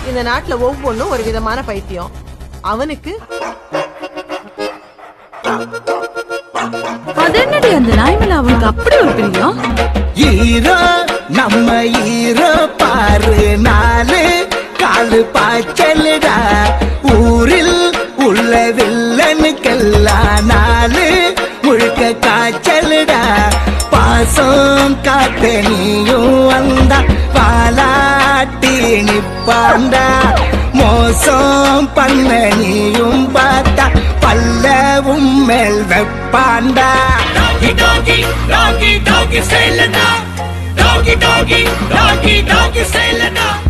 இந்த நாட்டுல ஒவ்வொன்றும் ஒரு விதமான பைத்தியம் அவனுக்கு அது என்னடி அந்த நாய் மேல அவளுக்கு அப்படி ஒரு பிரியம் ஈரோ நம்ம ஈரோ பாரு நாலு காலு பாய்ச்சலுடா ஊரில் உள்ள வில்லனுக்கெல்லாம் நாலு முழுக்க காய்ச்சலுடா பாசம் காத்த நீயும் வந்தா பாலாட்டி நிப்பாண்டா மோசம் பண்ண நீயும் பார்த்தா பல்லவும் மேல் வெப்பாண்டா Doggy, doggy, doggy, doggy, sailor now. Doggy, doggy, doggy, doggy, sailor now.